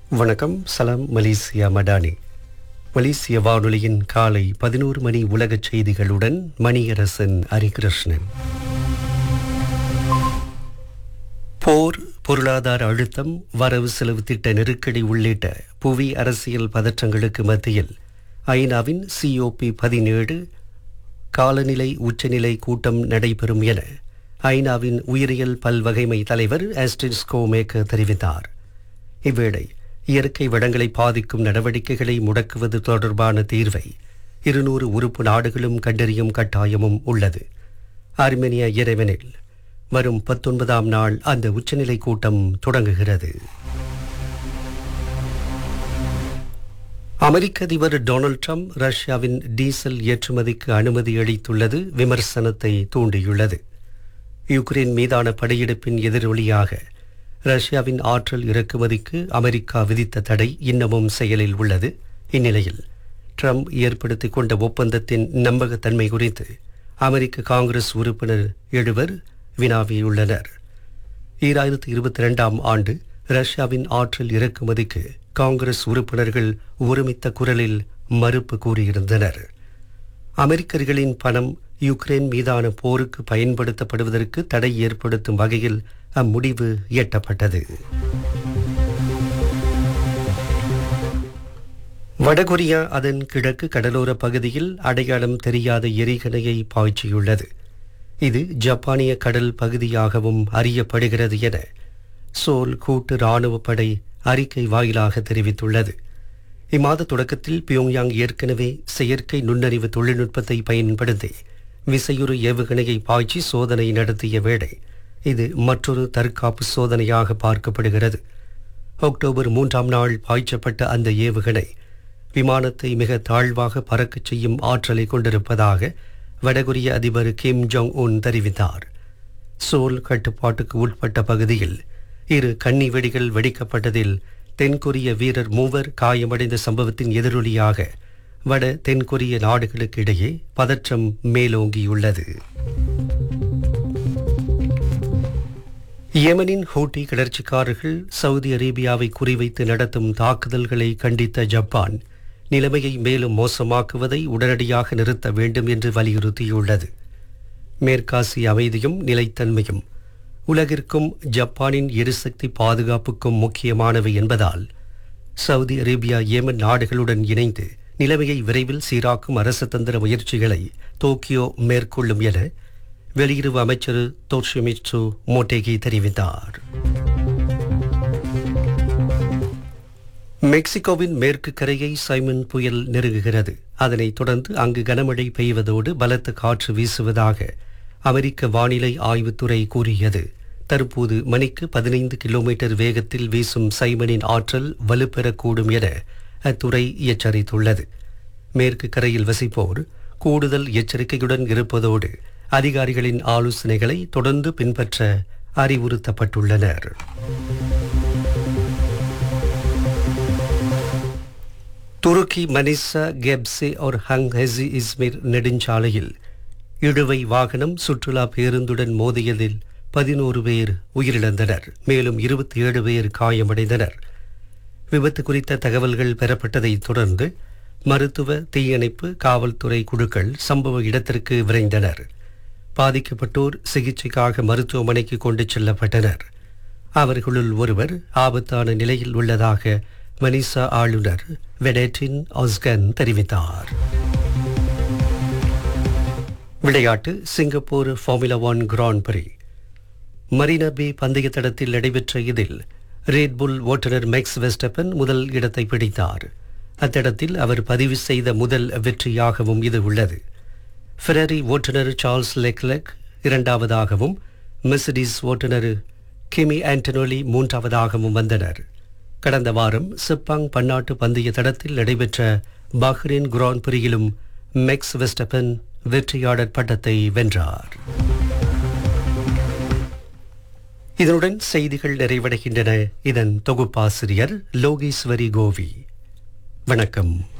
வணக்கம் சலாம் மலேசியா மடானி மலேசிய வானொலியின் காலை பதினோரு மணி உலகச் செய்திகளுடன் மணியரசன் ஹரிகிருஷ்ணன் போர் பொருளாதார அழுத்தம் வரவு செலவு திட்ட நெருக்கடி உள்ளிட்ட புவி அரசியல் பதற்றங்களுக்கு மத்தியில் ஐநாவின் சிஓபி பதினேழு காலநிலை உச்சநிலை கூட்டம் நடைபெறும் என ஐநாவின் உயிரியல் பல்வகைமை தலைவர் ஆஸ்டின் ஸ்கோமேக்கர் தெரிவித்தார் இவ்வேளை இயற்கை வளங்களை பாதிக்கும் நடவடிக்கைகளை முடக்குவது தொடர்பான தீர்வை இருநூறு உறுப்பு நாடுகளும் கண்டறியும் கட்டாயமும் உள்ளது ஆர்மேனியா இறைவனில் வரும் பத்தொன்பதாம் நாள் அந்த உச்சநிலை கூட்டம் தொடங்குகிறது அமெரிக்க அதிபர் டொனால்ட் ட்ரம்ப் ரஷ்யாவின் டீசல் ஏற்றுமதிக்கு அனுமதி அளித்துள்ளது விமர்சனத்தை தூண்டியுள்ளது யுக்ரைன் மீதான படையெடுப்பின் எதிரொலியாக ரஷ்யாவின் ஆற்றல் இறக்குமதிக்கு அமெரிக்கா விதித்த தடை இன்னமும் செயலில் உள்ளது இந்நிலையில் ட்ரம்ப் ஏற்படுத்திக் கொண்ட ஒப்பந்தத்தின் நம்பகத்தன்மை குறித்து அமெரிக்க காங்கிரஸ் உறுப்பினர் எழுவர் வினாவியுள்ளனர் ஈராயிரத்தி இருபத்தி ரெண்டாம் ஆண்டு ரஷ்யாவின் ஆற்றல் இறக்குமதிக்கு காங்கிரஸ் உறுப்பினர்கள் ஒருமித்த குரலில் மறுப்பு கூறியிருந்தனர் அமெரிக்கர்களின் பணம் யுக்ரைன் மீதான போருக்கு பயன்படுத்தப்படுவதற்கு தடை ஏற்படுத்தும் வகையில் அம்முடிவு எட்டப்பட்டது வடகொரியா அதன் கிழக்கு கடலோர பகுதியில் அடையாளம் தெரியாத எரிகணையை பாய்ச்சியுள்ளது இது ஜப்பானிய கடல் பகுதியாகவும் அறியப்படுகிறது என சோல் கூட்டு ராணுவ படை அறிக்கை வாயிலாக தெரிவித்துள்ளது இம்மாத தொடக்கத்தில் பியோங்யாங் ஏற்கனவே செயற்கை நுண்ணறிவு தொழில்நுட்பத்தை பயன்படுத்தி விசையுறு ஏவுகணையை பாய்ச்சி சோதனை நடத்திய வேளை இது மற்றொரு தற்காப்பு சோதனையாக பார்க்கப்படுகிறது அக்டோபர் மூன்றாம் நாள் பாய்ச்சப்பட்ட அந்த ஏவுகணை விமானத்தை மிக தாழ்வாக பறக்கச் செய்யும் ஆற்றலை கொண்டிருப்பதாக வடகொரிய அதிபர் கிம் ஜோங் உன் தெரிவித்தார் சோல் கட்டுப்பாட்டுக்கு உட்பட்ட பகுதியில் இரு கன்னி வெடிகள் வெடிக்கப்பட்டதில் தென்கொரிய வீரர் மூவர் காயமடைந்த சம்பவத்தின் எதிரொலியாக வட தென்கொரிய நாடுகளுக்கு இடையே பதற்றம் மேலோங்கியுள்ளது யேமனின் ஹூட்டி கிளர்ச்சிக்காரர்கள் சவுதி அரேபியாவை குறிவைத்து நடத்தும் தாக்குதல்களை கண்டித்த ஜப்பான் நிலைமையை மேலும் மோசமாக்குவதை உடனடியாக நிறுத்த வேண்டும் என்று வலியுறுத்தியுள்ளது மேற்காசிய அமைதியும் நிலைத்தன்மையும் உலகிற்கும் ஜப்பானின் எரிசக்தி பாதுகாப்புக்கும் முக்கியமானவை என்பதால் சவுதி அரேபியா ஏமன் நாடுகளுடன் இணைந்து நிலைமையை விரைவில் சீராக்கும் அரசதந்திர முயற்சிகளை டோக்கியோ மேற்கொள்ளும் என வெளியுறவு அமைச்சர் தோஷிமிட்சு மோட்டேகி தெரிவித்தார் மெக்சிகோவின் மேற்கு கரையை சைமன் புயல் நெருங்குகிறது அதனைத் தொடர்ந்து அங்கு கனமழை பெய்வதோடு பலத்த காற்று வீசுவதாக அமெரிக்க வானிலை ஆய்வுத்துறை கூறியது தற்போது மணிக்கு பதினைந்து கிலோமீட்டர் வேகத்தில் வீசும் சைமனின் ஆற்றல் வலுப்பெறக்கூடும் என அத்துறை எச்சரித்துள்ளது மேற்கு கரையில் வசிப்போர் கூடுதல் எச்சரிக்கையுடன் இருப்பதோடு அதிகாரிகளின் ஆலோசனைகளை தொடர்ந்து பின்பற்ற அறிவுறுத்தப்பட்டுள்ளனர் துருக்கி மனிசா கெப்சே ஒரு ஹங் ஹெசி இஸ்மிர் நெடுஞ்சாலையில் இழுவை வாகனம் சுற்றுலா பேருந்துடன் மோதியதில் பதினோரு பேர் உயிரிழந்தனர் மேலும் இருபத்தி ஏழு பேர் காயமடைந்தனர் விபத்து குறித்த தகவல்கள் பெறப்பட்டதைத் தொடர்ந்து மருத்துவ தீயணைப்பு காவல்துறை குழுக்கள் சம்பவ இடத்திற்கு விரைந்தனர் பாதிக்கப்பட்டோர் சிகிச்சைக்காக மருத்துவமனைக்கு கொண்டு செல்லப்பட்டனர் அவர்களுள் ஒருவர் ஆபத்தான நிலையில் உள்ளதாக மனிசா ஆளுநர் வெடேட்டின் ஒஸ்கன் தெரிவித்தார் விளையாட்டு Singapore Formula One Grand Prix Marina Bay பந்தய தடத்தில் நடைபெற்ற இதில் ரேட்புல் ஓட்டுநர் மேக்ஸ் வெஸ்டப்பன் முதல் இடத்தை பிடித்தார் அத்தடத்தில் அவர் பதிவு செய்த முதல் வெற்றியாகவும் இது உள்ளது ஃபெரரி ஓட்டுநர் சார்ல்ஸ் லெக்லெக் இரண்டாவதாகவும் மெர்சிடிஸ் ஓட்டுநர் கிமி ஆண்டனோலி மூன்றாவதாகவும் வந்தனர் கடந்த வாரம் சிப்பாங் பன்னாட்டு பந்தய தடத்தில் நடைபெற்ற பஹ்ரைன் கிராண்ட் பிரியிலும் மெக்ஸ் வெஸ்டப்பன் வெற்றியாளர் பட்டத்தை வென்றார் இதனுடன் செய்திகள் நிறைவடைகின்றன இதன் தொகுப்பாசிரியர் லோகேஸ்வரி கோவி வணக்கம்